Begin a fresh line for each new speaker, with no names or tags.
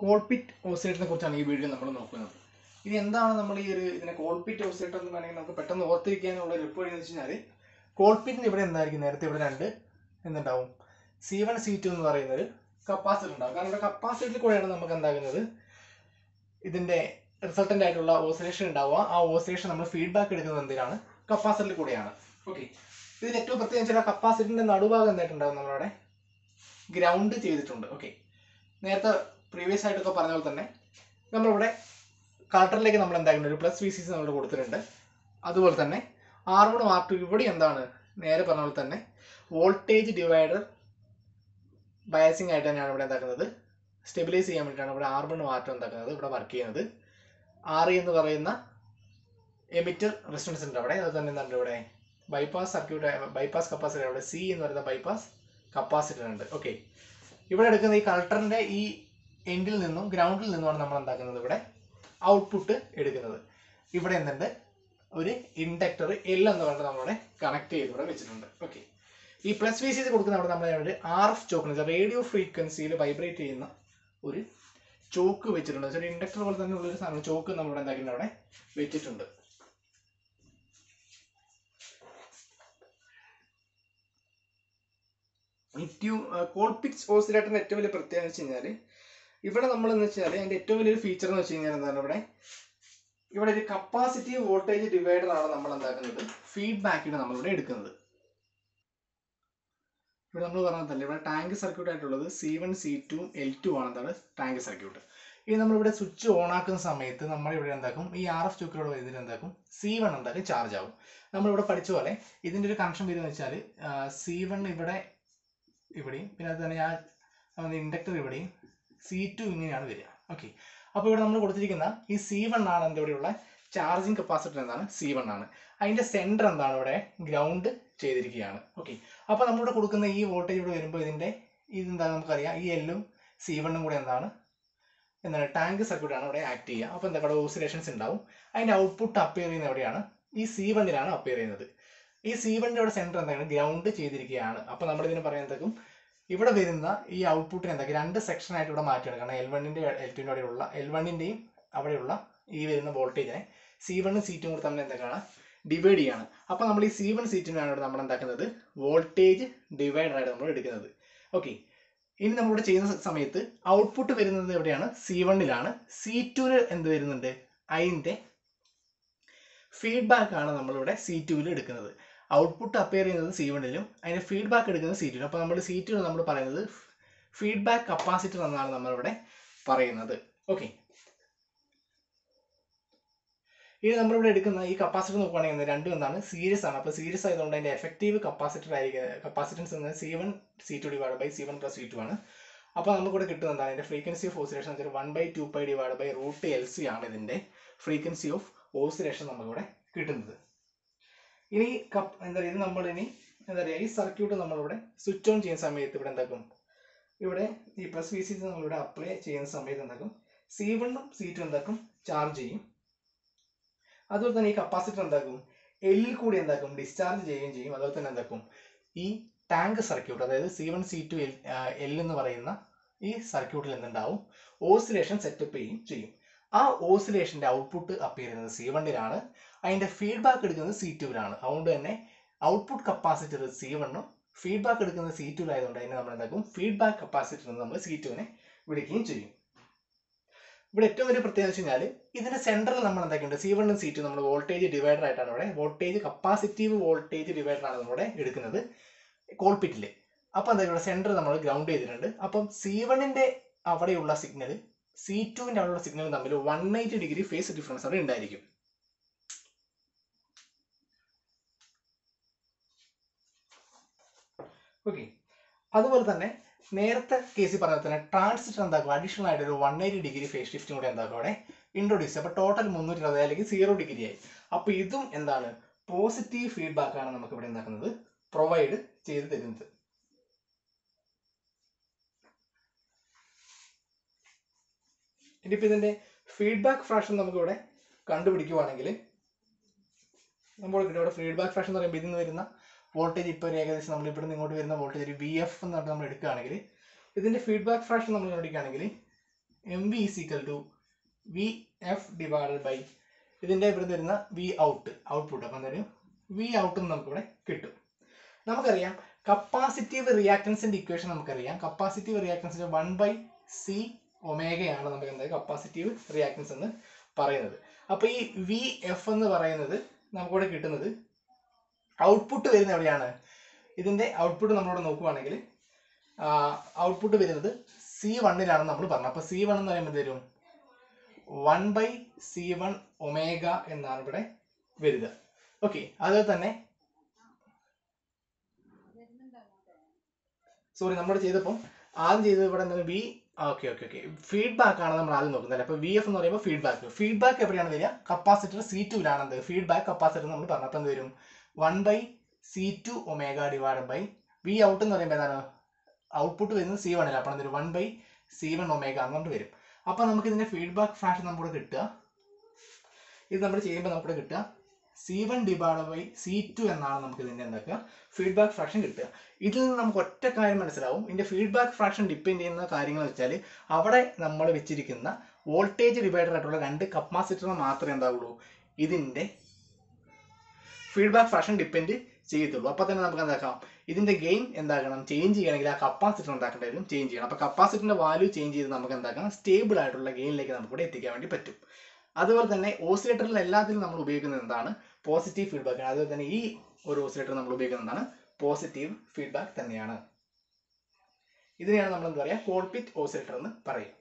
Colpitts ഓസിലേറ്ററിനെ കുറിച്ചാണ് ഈ video നമ്മൾ നോക്കുന്നത് ഇനി എന്താണ് നമ്മൾ ഈ ഒരു ഇതിനെ കോൾപിറ്റ് ഓസിലേറ്റർ എന്ന് വേണമെങ്കിൽ നമുക്ക് പെട്ടെന്ന് ഓർത്തിരിക്കാനുള്ള ഒരു എളുപ്പം എന്ന് വെച്ച് കഴിഞ്ഞാൽ കോൾപിറ്റിന് ഇവിടെ എന്തായിരിക്കും നേരത്തെ ഇവിടെ രണ്ട് എന്തുണ്ടാവും സി വൺ സി ടു എന്ന് പറയുന്ന ഒരു കപ്പാസിറ്റർ ഉണ്ടാവും കാരണം ഇവിടെ കപ്പാസിറ്ററിൽ കൂടെയാണ് നമുക്ക് എന്താകുന്നത് ഇതിന്റെ റിസൾട്ടന്റ് ആയിട്ടുള്ള ഓസിലേഷൻ ഉണ്ടാവുക ആ ഓസിലേഷൻ നമ്മൾ ഫീഡ്ബാക്ക് എടുക്കുന്നത് എന്തിനാണ് കപ്പാസിറ്ററിൽ കൂടെയാണ് ഓക്കെ ഇതിന് ഏറ്റവും പ്രത്യേകം ചില കപ്പാസിറ്ററിന്റെ നടുഭാഗം എന്തായിട്ടുണ്ടാവും നമ്മളവിടെ ഗ്രൗണ്ട് ചെയ്തിട്ടുണ്ട് ഓക്കെ നേരത്തെ പ്രീവിയസ് ആയിട്ടൊക്കെ പറഞ്ഞ പോലെ തന്നെ നമ്മളിവിടെ കളക്ടറിലേക്ക് നമ്മൾ എന്തായിരുന്നു ഒരു പ്ലസ് വി സി സി നമ്മൾ കൊടുത്തിട്ടുണ്ട് അതുപോലെ തന്നെ ആർ വൺ ആർ ടു ഇവിടെ എന്താണ് നേരെ പറഞ്ഞ പോലെ തന്നെ വോൾട്ടേജ് ഡിവൈഡർ ബയാസിങ് ആയിട്ട് തന്നെയാണ് ഇവിടെ എന്താക്കുന്നത് സ്റ്റെബിലൈസ് ചെയ്യാൻ വേണ്ടിയിട്ടാണ് ഇവിടെ ആർ വൺ ആർ ടു എന്താക്കുന്നത് ഇവിടെ വർക്ക് ചെയ്യുന്നത് ആർ എന്ന് പറയുന്ന എമിറ്റർ റെസിസ്റ്റൻസ് ഉണ്ട് അവിടെ അത് തന്നെ എന്താണ് ഇവിടെ ബൈപ്പാസ് സർക്യൂട്ട് ബൈപ്പാസ് കപ്പാസിറ്റർ അവിടെ സി എന്ന് പറയുന്ന ബൈപ്പാസ് കപ്പാസിറ്റർ ഉണ്ട് ഓക്കെ ഇവിടെ എടുക്കുന്ന ഈ കളക്ടറിന്റെ ഈ എൻഡിൽ നിന്നും ഗ്രൗണ്ടിൽ നിന്നുമാണ് നമ്മൾ എന്താക്കുന്നത് ഇവിടെ ഔട്ട്പുട്ട് എടുക്കുന്നത് ഇവിടെ എന്തുണ്ട് ഒരു ഇൻഡക്ടർ എൽ എന്ന് പറഞ്ഞിട്ട് നമ്മളിവിടെ കണക്ട് ചെയ്ത് ഇവിടെ വെച്ചിട്ടുണ്ട് ഓക്കെ ഈ പ്ലസ് വി സി കൊടുക്കുന്ന അവിടെ നമ്മൾ ഒരു ആർ എഫ് ചോക്ക് റേഡിയോ ഫ്രീക്വൻസിയിൽ വൈബ്രേറ്റ് ചെയ്യുന്ന ഒരു ചോക്ക് വെച്ചിട്ടുണ്ട് ഒരു ഇൻഡക്ടർ പോലെ തന്നെ ഉള്ളൊരു സാധനം ചോക്ക് നമ്മളിവിടെ എന്താക്കിയിട്ടുണ്ട് അവിടെ വെച്ചിട്ടുണ്ട് ഈ ട്യൂ കോൾപിക്സ് ഓസിലേറ്ററിന്റെ ഏറ്റവും വലിയ പ്രത്യേകത വെച്ച് കഴിഞ്ഞാൽ ഇവിടെ നമ്മൾ എന്ന് വെച്ചാൽ അതിന്റെ ഏറ്റവും വലിയൊരു ഫീച്ചർ എന്ന് വെച്ച് കഴിഞ്ഞാൽ എന്താണ് ഇവിടെ ഇവിടെ ഒരു കപ്പാസിറ്റീവ് വോൾട്ടേജ് ഡിവൈഡർ ആണ് നമ്മൾ എന്താക്കുന്നത് ഫീഡ്ബാക്കിന് നമ്മളിവിടെ എടുക്കുന്നത് ഇവിടെ നമ്മൾ പറഞ്ഞതല്ലേ ഇവിടെ ടാങ്ക് സർക്യൂട്ട് ആയിട്ടുള്ളത് C one C two L two ആണ് എന്താണ് ടാങ്ക് സർക്യൂട്ട് ഇനി നമ്മളിവിടെ സ്വിച്ച് ഓൺ ആക്കുന്ന സമയത്ത് നമ്മൾ ഇവിടെ എന്താക്കും ഈ ആർ എഫ് ചുക്കിലൂടെ വരുന്നതിൽ എന്താക്കും സി വൺ എന്തായാലും ചാർജ് ആവും നമ്മളിവിടെ പഠിച്ച പോലെ ഇതിന്റെ ഒരു കണക്ഷൻ വരുന്നത് വെച്ചാൽ സി വൺ ഇവിടെ ഇവിടെയും പിന്നെ അത് തന്നെ ഞാൻ ഇൻഡക്ടർ ഇവിടെയും സി ടു ഇങ്ങനെയാണ് വരിക ഓക്കെ അപ്പോൾ ഇവിടെ നമ്മൾ കൊടുത്തിരിക്കുന്ന ഈ സി വൺ ആണ് എൻ്റെ ഇവിടെയുള്ള ചാർജിങ് കപ്പാസിറ്റർ എന്താണ് സി വൺ ആണ് അതിന്റെ സെന്റർ എന്താണ് ഇവിടെ ഗ്രൗണ്ട് ചെയ്തിരിക്കുകയാണ് ഓക്കെ അപ്പോൾ നമ്മളിവിടെ കൊടുക്കുന്ന ഈ വോൾട്ടേജ് ഇവിടെ വരുമ്പോൾ ഇതിന്റെ ഇതെന്താ നമുക്കറിയാം ഈ എല്ലും സി വണ്ണും കൂടെ എന്താണ് എന്താണ് ടാങ്ക് സർക്യൂട്ട് ആണ് ഇവിടെ ആക്ട് ചെയ്യുക അപ്പോൾ എന്താ ഇവിടെ ഓസിലേഷൻസ് ഉണ്ടാവും അതിന്റെ ഔട്ട്പുട്ട് അപ്പിയർ ചെയ്യുന്ന എവിടെയാണ് ഈ സി വണ്ണിലാണ് അപ്പിയർ ചെയ്യുന്നത് ഈ സി വണ്ണിന്റെ ഇവിടെ സെന്റർ എന്താണ് ഗ്രൗണ്ട് ചെയ്തിരിക്കുകയാണ് അപ്പോൾ നമ്മൾ ഇതിന് പറയുന്നതും ഇവിടെ വരുന്ന ഈ ഔട്ട്പുട്ടിന് എന്താ രണ്ട് സെക്ഷൻ ആയിട്ട് ഇവിടെ മാറ്റുകയാണ് കാരണം എൽ വണ്ണിന്റെ എൽ ടുവിന്റെ അവിടെയുള്ള എൽ വണ്ണിന്റെയും അവിടെയുള്ള ഈ വരുന്ന വോൾട്ടേജിനെ സി വണ്ണും സി ടും കൂടെ തമ്മിൽ എന്തൊക്കെയാണ് ഡിവൈഡ് ചെയ്യാണ് അപ്പോൾ നമ്മൾ ഈ സി വൺ സി ടുവിനാണ് ഇവിടെ നമ്മൾ എന്താക്കുന്നത് വോൾട്ടേജ് ഡിവൈഡർ ആയിട്ട് നമ്മൾ എടുക്കുന്നത് ഓക്കെ ഇനി നമ്മളിവിടെ ചെയ്യുന്ന സമയത്ത് ഔട്ട്പുട്ട് വരുന്നത് എവിടെയാണ് സി വണ്ണിലാണ് സി ടുവിന് എന്ത് വരുന്നുണ്ട് അതിൻ്റെ ഫീഡ്ബാക്ക് ആണ് നമ്മളിവിടെ സി ടുവിൽ എടുക്കുന്നത് ഔട്ട്പുട്ട് അപ്പിയർ ചെയ്യുന്നത് സി വണ്ണിലും അതിന്റെ ഫീഡ്ബാക്ക് എടുക്കുന്നത് സി ടുവിലും അപ്പോൾ നമ്മൾ സി ടുവിൽ നമ്മൾ പറയുന്നത് ഫീഡ്ബാക്ക് കപ്പാസിറ്റർ എന്നാണ് നമ്മളിവിടെ പറയുന്നത് ഓക്കെ ഇനി നമ്മളിവിടെ എടുക്കുന്ന ഈ കപ്പാസിറ്റർ നോക്കുകയാണെങ്കിൽ രണ്ടും എന്താണ് സീരീസ് ആണ് അപ്പോൾ സീരീസ് ആയതുകൊണ്ട് അതിന്റെ എഫക്റ്റീവ് കപ്പാസിറ്റർ ആയിരിക്കും കപ്പാസിറ്റൻസ് എന്നത് C one C two divide by C one plus C two ആണ് അപ്പോൾ നമുക്കിവിടെ കിട്ടുന്നത് എന്താണ് അതിന്റെ ഫ്രീക്വൻസി ഓഫ് ഓസിലേഷൻ വെച്ചാൽ one by two pi divide by root L C ആണ് ഇതിന്റെ ഫ്രീക്വൻസി ഓഫ് ഓസിലേഷൻ നമുക്കിവിടെ കിട്ടുന്നത് ഇനി കപ്പ് എന്താ പറയുക ഇത് നമ്മൾ ഇനി എന്താ പറയുക ഈ സർക്യൂട്ട് നമ്മളിവിടെ സ്വിച്ച് ഓൺ ചെയ്യുന്ന സമയത്ത് ഇവിടെ എന്താക്കും ഇവിടെ ഈ പ്ലസ് വി സി നമ്മളിവിടെ അപ്ലൈ ചെയ്യുന്ന സമയത്ത് എന്താക്കും സി വണ്ണും സി ടു എന്താക്കും ചാർജ് ചെയ്യും അതുപോലെ തന്നെ ഈ കപ്പാസിറ്റർ എന്താക്കും എല്ലിൽ കൂടി എന്താക്കും ഡിസ്ചാർജ് ചെയ്യുകയും ചെയ്യും അതുപോലെ തന്നെ എന്താക്കും ഈ ടാങ്ക് സർക്യൂട്ട് അതായത് C one C two L L എന്ന് പറയുന്ന ഈ സർക്യൂട്ടിൽ എന്തുണ്ടാവും ഓസിലേഷൻ സെറ്റപ്പ് ചെയ്യുകയും ചെയ്യും ആ ഓസിലേഷന്റെ ഔട്ട്പുട്ട് അപ്പിയർ ചെയ്യുന്നത് സി വണ്ണിലാണ് അതിന്റെ ഫീഡ്ബാക്ക് എടുക്കുന്നത് സി ടുവിലാണ് അതുകൊണ്ട് തന്നെ ഔട്ട്പുട്ട് കപ്പാസിറ്റർ സി വണ്ണും ഫീഡ്ബാക്ക് എടുക്കുന്നത് സി ടുവിലായതുകൊണ്ട് അതിനെ നമ്മൾ എന്താക്കും ഫീഡ്ബാക്ക് കപ്പാസിറ്റർ എന്ന് നമ്മൾ സി ടുവിനെ വിളിക്കുകയും ചെയ്യും ഇവിടെ ഏറ്റവും വലിയ പ്രത്യേകത വെച്ച് കഴിഞ്ഞാൽ ഇതിന്റെ സെന്ററിൽ നമ്മൾ എന്താക്കിയിട്ടുണ്ട് സി വണ്ണും സി ടു നമ്മൾ വോൾട്ടേജ് ഡിവൈഡർ ആയിട്ടാണ് ഇവിടെ വോൾട്ടേജ് കപ്പാസിറ്റീവ് വോൾട്ടേജ് ഡിവൈഡർ ആണ് നമ്മുടെ എടുക്കുന്നത് കോൾപിറ്റിൽ അപ്പോൾ എന്താ ഇവിടെ സെന്റർ നമ്മൾ ഗ്രൗണ്ട് ചെയ്തിട്ടുണ്ട് അപ്പം സി വണ്ണിന്റെ അവിടെയുള്ള സിഗ്നൽ സി ടുവിന്റെ അവിടെയുള്ള സിഗ്നൽ തമ്മിൽ one eighty degree phase difference അവിടെ ഉണ്ടായിരിക്കും ഓക്കെ അതുപോലെ തന്നെ നേരത്തെ കേസിൽ പറഞ്ഞ തന്നെ ട്രാൻസിസ്റ്റർ എന്താക്കും അഡീഷണൽ ആയിട്ട് ഒരു വൺ എയ്റ്റി ഡിഗ്രി ഫേസ് ഷിഫ്റ്റും കൂടെ എന്താക്കും അവിടെ ഇൻട്രൊഡ്യൂസ് അപ്പോൾ ടോട്ടൽ മുന്നൂറ്റി അറുപത് അല്ലെങ്കിൽ സീറോ ഡിഗ്രി ആയി അപ്പോൾ ഇതും എന്താണ് പോസിറ്റീവ് ഫീഡ്ബാക്ക് ആണ് നമുക്ക് ഇവിടെ എന്താക്കുന്നത് പ്രൊവൈഡ് ചെയ്ത് തരുന്നത് ഇനിയിപ്പോൾ ഇതിന്റെ ഫീഡ്ബാക്ക് ഫ്രാക്ഷൻ നമുക്കിവിടെ കണ്ടുപിടിക്കുവാണെങ്കിൽ നമ്മൾ ഇവിടെ ഫീഡ്ബാക്ക് ഫ്രാക്ഷൻ എന്ന് പറയുമ്പോൾ ഇതിൽ നിന്ന് വരുന്ന വോൾട്ടേജ് ഇപ്പോൾ ഒരു ഏകദേശം നമ്മൾ ഇവിടെ നിന്ന് ഇങ്ങോട്ട് വരുന്ന വോൾട്ടേജ് ഒരു വി എഫ് എന്ന് പറഞ്ഞിട്ട് നമ്മൾ എടുക്കുകയാണെങ്കിൽ ഇതിന്റെ ഫീഡ്ബാക്ക് ഫ്രാക്ഷൻ നമ്മൾ എടുക്കുകയാണെങ്കിൽ M V is equal to V F divided by ഇതിൻ്റെ ഇവിടെ വരുന്ന വി ഔട്ട് ഔട്ട്പുട്ട് അപ്പം എന്തായാലും വി ഔട്ട് എന്ന് നമുക്കിവിടെ കിട്ടും നമുക്കറിയാം കപ്പാസിറ്റീവ് റിയാക്ടൻസിന്റെ ഇക്വേഷൻ നമുക്കറിയാം കപ്പാസിറ്റീവ് റിയാക്ടൻസിന്റെ വൺ ബൈ സി ഒമേഗയാണ് നമുക്ക് എന്താ കപ്പാസിറ്റീവ് റിയാക്ടൻസ് എന്ന് പറയുന്നത് അപ്പോൾ ഈ വി എഫ് എന്ന് പറയുന്നത് നമുക്കിവിടെ കിട്ടുന്നത് ഔട്ട്പുട്ട് വരുന്നത് എവിടെയാണ് ഇതിന്റെ ഔട്ട്പുട്ട് നമ്മളിവിടെ നോക്കുവാണെങ്കിൽ ഔട്ട്പുട്ട് വരുന്നത് സി വണ്ണിലാണെന്ന് നമ്മൾ പറഞ്ഞു അപ്പോൾ സി വൺ എന്ന് പറയുമ്പോൾ തരും one by C one omega എന്നാണ് ഇവിടെ വരിക ഓക്കെ അതുപോലെ തന്നെ സോറി നമ്മൾ ചെയ്തപ്പോൾ ആദ്യം ചെയ്തത് ഇവിടെ എന്താണ് V okay okay okay feedback ആണ് നമ്മൾ ആദ്യം നോക്കുന്നത് അപ്പോൾ വി എഫ് എന്ന് പറയുമ്പോൾ ഫീഡ്ബാക്ക് ഫീഡ്ബാക്ക് എവിടെയാണ് വരിക കപ്പാസിറ്റർ സി ടുവിലാണ് എന്ത് ഫീഡ്ബാക്ക് കപ്പാസിറ്റർ നമ്മൾ പറഞ്ഞു അപ്പോൾ എന്ത് വരും one by C two omega divide by V out എന്ന് പറയുമ്പോൾ എന്താണ് ഔട്ട്പുട്ട് വരുന്നത് സി വണ്ണിൽ അപ്പോൾ എന്തൊരു one by C one omega അങ്ങോട്ട് വരും അപ്പോൾ നമുക്ക് ഇതിന്റെ ഫീഡ്ബാക്ക് ഫ്രാക്ഷൻ നമ്മുടെ കിട്ടുക ഇത് നമ്മൾ ചെയ്യുമ്പോൾ നമുക്ക് കിട്ടുക C one divide by C two എന്നാണ് നമുക്ക് ഇതിന്റെ എന്താക്കുക ഫീഡ്ബാക്ക് ഫ്രാക്ഷൻ കിട്ടുക ഇതിൽ നിന്ന് നമുക്ക് ഒറ്റ കാര്യം മനസ്സിലാവും ഇതിന്റെ ഫീഡ്ബാക്ക് ഫ്രാക്ഷൻ ഡിപ്പെൻഡ് ചെയ്യുന്ന കാര്യങ്ങൾ വെച്ചാൽ അവിടെ നമ്മൾ വെച്ചിരിക്കുന്ന വോൾട്ടേജ് ഡിവൈഡർ ആയിട്ടുള്ള രണ്ട് കപ്പാസിറ്റർ മാത്രമേ എന്താവുള്ളൂ ഇതിന്റെ ഫീഡ്ബാക്ക് ഫ്രാക്ഷൻ ഡിപ്പെൻഡ് ചെയ്യത്തുള്ളൂ അപ്പോൾ തന്നെ നമുക്ക് എന്താക്കാം ഇതിന്റെ ഗെയിൻ എന്താക്കണം ചേഞ്ച് ചെയ്യണമെങ്കിൽ ആ കപ്പാസിറ്റർ എന്താക്കേണ്ടി വരും ചേഞ്ച് ചെയ്യണം അപ്പോൾ കപ്പാസിറ്ററിന്റെ വാല്യൂ ചേഞ്ച് ചെയ്ത് നമുക്ക് എന്താക്കാം സ്റ്റേബിൾ ആയിട്ടുള്ള ഗെയിനിലേക്ക് നമുക്ക് ഇവിടെ എത്തിക്കാൻ വേണ്ടി പറ്റും അതുപോലെ തന്നെ ഓസിലേറ്ററിൽ എല്ലാത്തിലും നമ്മൾ ഉപയോഗിക്കുന്നത് എന്താണ് പോസിറ്റീവ് ഫീഡ്ബാക്ക് അതുപോലെ തന്നെ ഈ ഒരു ഓസിലേറ്റർ നമ്മൾ ഉപയോഗിക്കുന്നത് എന്താണ് പോസിറ്റീവ് ഫീഡ്ബാക്ക് തന്നെയാണ് ഇതിനെയാണ് നമ്മൾ എന്താ പറയുക കോൾപിറ്റ് ഓസിലേറ്റർ എന്ന് പറയും